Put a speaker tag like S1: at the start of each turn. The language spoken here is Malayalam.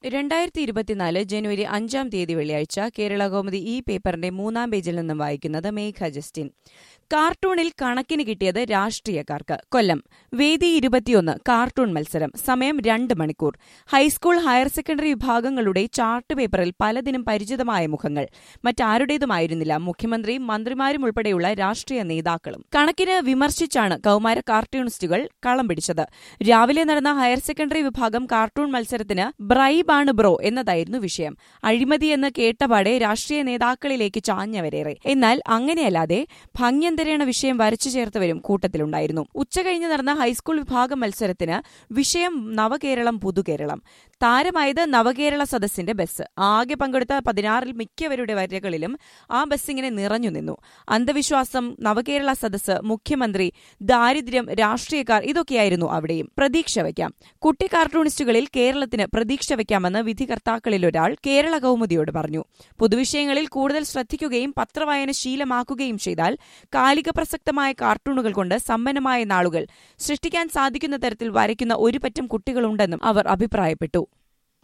S1: രണ്ടായിരത്തി ഇരുപത്തിനാല് ജനുവരി അഞ്ചാം തീയതി വെള്ളിയാഴ്ച കേരള കൗമുദി ഈ പേപ്പറിന്റെ മൂന്നാം പേജിൽ നിന്നും വായിക്കുന്നത് മേഘ ജസ്റ്റിൻ കാർട്ടൂണിൽ കണക്കിന് കിട്ടിയത് രാഷ്ട്രീയക്കാർക്ക് കൊല്ലം വേദി ഇരുപത്തിയൊന്ന് കാർട്ടൂൺ മത്സരം സമയം രണ്ട് മണിക്കൂർ ഹൈസ്കൂൾ ഹയർ സെക്കൻഡറി വിഭാഗങ്ങളുടെ ചാർട്ട് പേപ്പറിൽ പലതിനും പരിചിതമായ മുഖങ്ങൾ മറ്റാരുടേതുമായിരുന്നില്ല മുഖ്യമന്ത്രിയും മന്ത്രിമാരും ഉൾപ്പെടെയുള്ള രാഷ്ട്രീയ നേതാക്കളും കണക്കിന് വിമർശിച്ചാണ് കൌമാര കാർട്ടൂണിസ്റ്റുകൾ കളം പിടിച്ചത് രാവിലെ നടന്ന ഹയർ സെക്കൻഡറി വിഭാഗം കാർട്ടൂൺ മത്സരത്തിന് ബ്രൈബാണ് ബ്രോ എന്നതായിരുന്നു വിഷയം അഴിമതി എന്ന് കേട്ടപാടെ രാഷ്ട്രീയ നേതാക്കളിലേക്ക് ചാഞ്ഞവരേറെ എന്നാൽ അങ്ങനെയല്ലാതെ ഭംഗ്യന്തരേണ വിഷയം വരച്ചു ചേർത്തവരും കൂട്ടത്തിലുണ്ടായിരുന്നു ഉച്ചകഴിഞ്ഞ് നടന്ന ഹൈസ്കൂൾ വിഭാഗം മത്സരത്തിന് വിഷയം നവകേരളം പുതുകേരളം താരമായത് നവകേരള സദസ്സിന്റെ ബസ് ആകെ പങ്കെടുത്ത പതിനാറിൽ മിക്കവരുടെ വരകളിലും ആ ബസ് ഇങ്ങനെ നിറഞ്ഞു നിന്നു അന്ധവിശ്വാസം നവകേരള സദസ്സ് മുഖ്യമന്ത്രി ദാരിദ്ര്യം രാഷ്ട്രീയക്കാർ ഇതൊക്കെയായിരുന്നു അവിടെയും പ്രതീക്ഷ വയ്ക്കാം കുട്ടി കാർട്ടൂണിസ്റ്റുകളിൽ കേരളത്തിന് പ്രതീക്ഷ വയ്ക്കാമെന്ന് വിധികർത്താക്കളിൽ ഒരാൾ കേരള കൗമുദിയോട് പറഞ്ഞു പൊതുവിഷയങ്ങളിൽ കൂടുതൽ ശ്രദ്ധിക്കുകയും പത്രവായന ശീലമാക്കുകയും ചെയ്താൽ കാലിക പ്രസക്തമായ കാർട്ടൂണുകൾ കൊണ്ട് സമ്പന്നമായ നാളുകൾ സൃഷ്ടിക്കാൻ സാധിക്കുന്ന തരത്തിൽ വരയ്ക്കുന്ന ഒരു പറ്റം കുട്ടികളുണ്ടെന്നും അവർ അഭിപ്രായപ്പെട്ടു